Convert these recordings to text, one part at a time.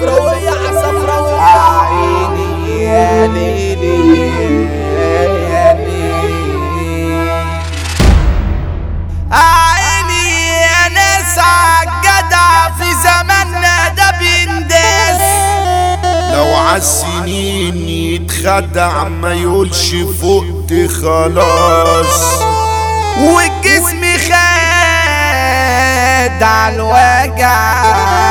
صفراوية عصفراوية عيني يا ليلي يا ليلي عيني يا ناس عالجدع في زماننا ده بينداس لو عالسنين يتخدع ما يقولش فقت خلاص والجسم خاد على الوجع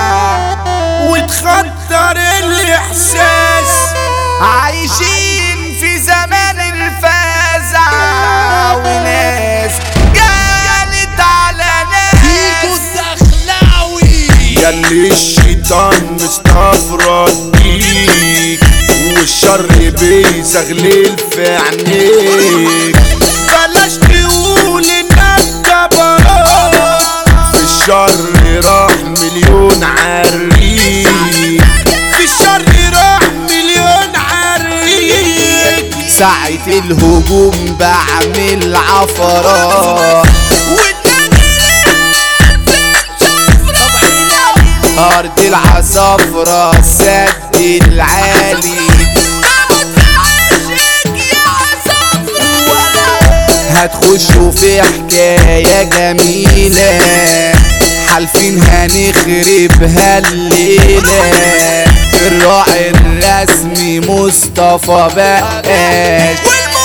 وتخطر الاحساس عايشين في زمان الفزع وناس جالت على ناس الدخلاوي ياللي الشيطان مستفرد بيك والشر بيزغلل في عينيك بلاش تقول انك جبروت في الشر راح مليون عريك في الشر راح مليون عريك ساعة الهجوم بعمل عفرات أرض العصافرة السد العالي هتخشوا في حكاية جميلة حالفين هنخربها الليلة الراعي الرسمي مصطفى بقاش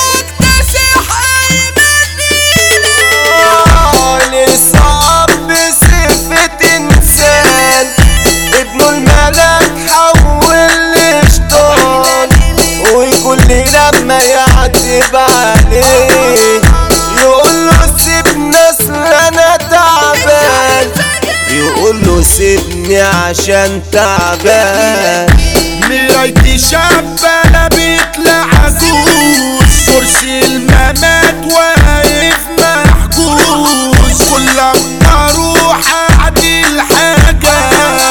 صعب بصفة إنسان ابنه الملك حول لشطان وكل لما يعتب عليه يقول له سيبنا أصل أنا تعبان يقول له سيبني عشان تعبان مرايتي شابة لا بيطلع عجوز كرسي الممات واقف محجوز كل لما اروح اعدل حاجة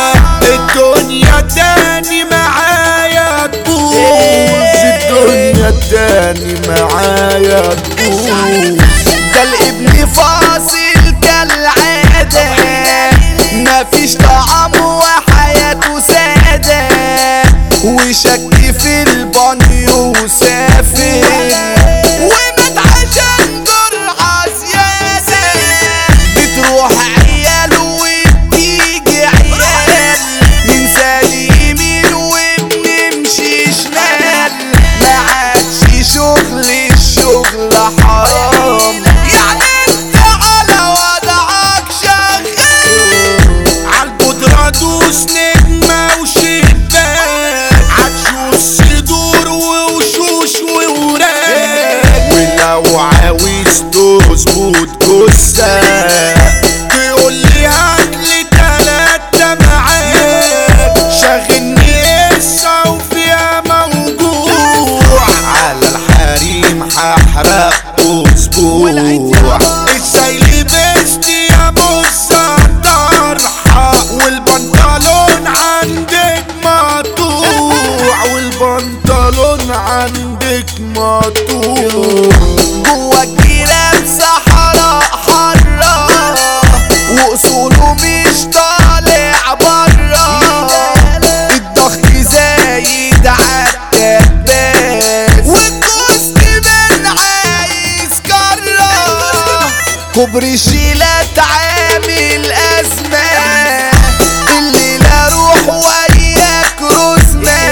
الدنيا تاني معايا تبوظ الدنيا تاني معايا تبوظ ده الابن فاصل كالعادة مفيش طعم وحياته سادة وشك في البانيو وسافر ومات عشان جرعة زيادة بتروح عيال وبتيجي عيال ننسى اليمين وبنمشي شمال ما عادش شغل الشغل حرام يعني انت على وضعك شغال عالبودرة دوس نجمة وشباك عتشوش صدور ووشوش ووراك ولو عاوز تظبط جثة تقول لي هاتلي تلاتة معاك شاغلني قصة وفيها موجوع على الحريم هحرق اسبوع ازاي لبست يا مزة طرحة والبنطلون عندك مقطوع والبنطلون عندك مقطوع جوا الجيران صحراء حرة واصوله مش طالع برا الضغط زايد عالكباس والكوست من عايز كرة كوبري شيلات عامل أزمة الليلة روح وياك رزمة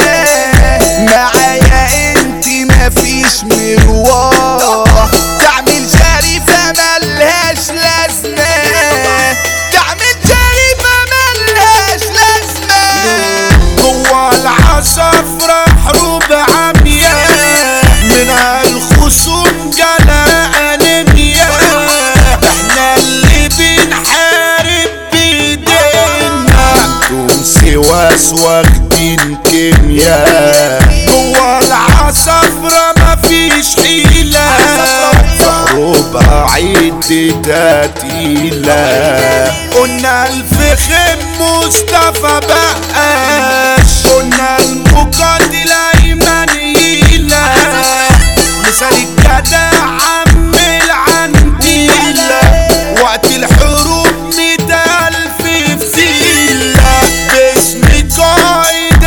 معايا انت مفيش مروح تعمل شريفة ملهاش لازمة تعمل شريفة ملهاش لازمة جوا العصافرة حروب عمياء منها الخصوم جلا انيميا احنا اللي بنحارب بايدينا تونسي واس واخدين كيمياء جوا العصافرة مفيش حيلة فحروبها عيد تقيلة قلنا الفخم مصطفى بقاش قلنا المقاتل ايمن يلا مثال الجدع عم العنتيلة وقت الحروب ميت ألف فسيلة باسم قائد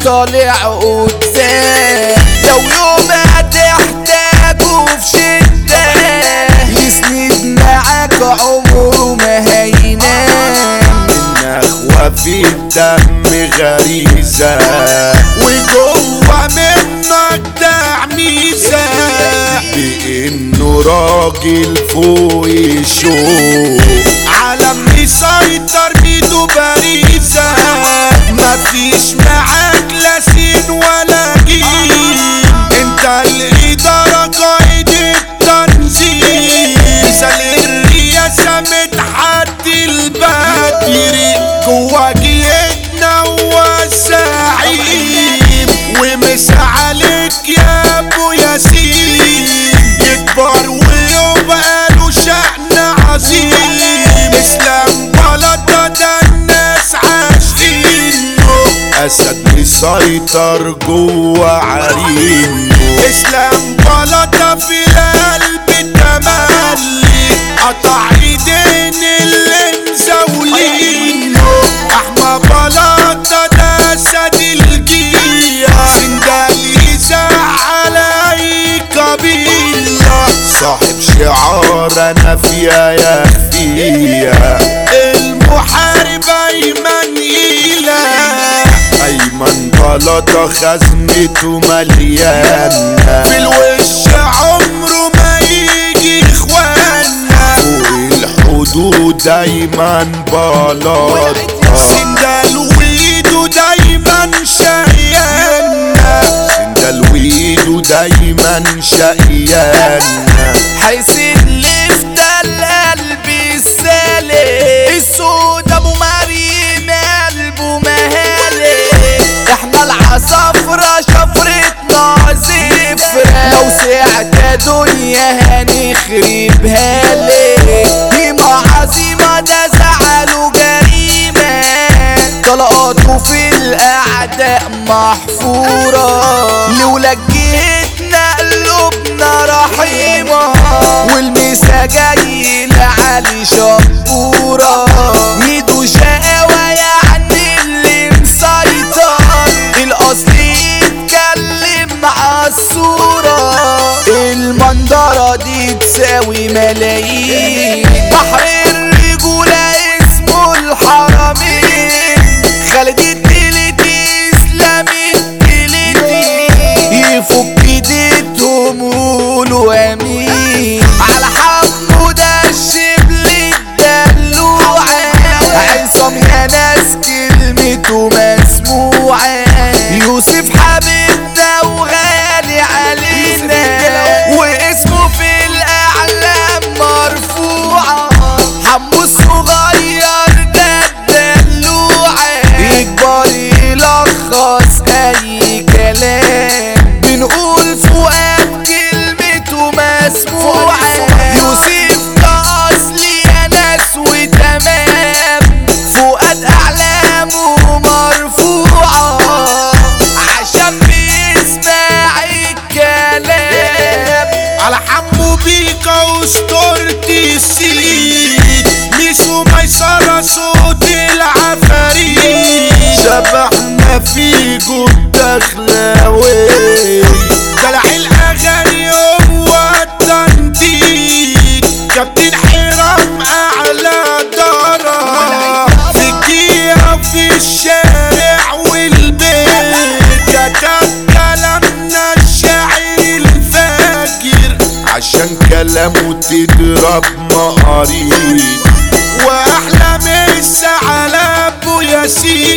طالع قدام لو يوم هتحتاجه في شدة يسند معاك عمره ما هينام النخوة في الدم غريزة وجوه منك تعميزة بإنه راجل فوق الشوق عالم مسيطر بيده باريزة مفيش معاك لا سين ولا جيم انت الإدارة قائد التنظيم مثال الرئاسة متحدي البدري جوا جيتنا والزعيم ومس عليك يا ابو ياسين يكبر ويبقى له شأن عظيم اسلام بلطة ده الناس عاشقينه اسد مسيطر جوا عرينه اسلام بلطة في القلب تملي قطع ايدين اللي مزاولينه احمى بلطة ده اسد الجية سندال يزعل اي قبيلة صاحب شعار انا فيها يا خفية المحارب ايمن اله ايمن بلطة خزنته مليانة في الوش عمره ما يجي اخوانا فوق الحدود دايما بلطة سندال وايده دايما شقيانا سندال وايده دايما شقيانا حيسيد لفت القلب السالي السود ابو مريم قلبه مهالي احنا العصافرة شفرتنا زفرة لو سعت دنيا هنخربها لي قيمة عظيمة ده زعل وجريمة طلقاته في الاعداء محفورة لولا جهتنا قلوبنا رحيمة والمسا جاي لعلي شبورة ميدو شقاوة يعني اللي مسيطر الاصل يتكلم عالصورة المنظرة دي تساوي ملايين بحر الرجولة اسمه الحرمين خالد التلتي اسلام التلتي يفك ايديتهم وقولوا امين على حمود الشبل الدلوعة عصام يا ناس كلمته مسموعة يوسف حبيبنا وغالي علينا واسمه في الاعلام مرفوعة حمو صغير ده الدلوعة يكبر يلخص اي كلام بنقول فؤاد كلمته مسموعة يوسف ده اصلي يا ناس وتمام فؤاد اعلامه مرفوعة عشان بيسمع الكلام على حمو بيكا واسطورة السيد ميسو ميسرة صوت العفاريت شبحنا في جود دخلاوي دلع الاغاني هو التنطيط كابتن حرام اعلى دارة في الدقيقة في الشارع والبيت كتب كلامنا الشاعر الفاجر عشان كلامه تضرب مقارير واحلى مسا على ابو ياسين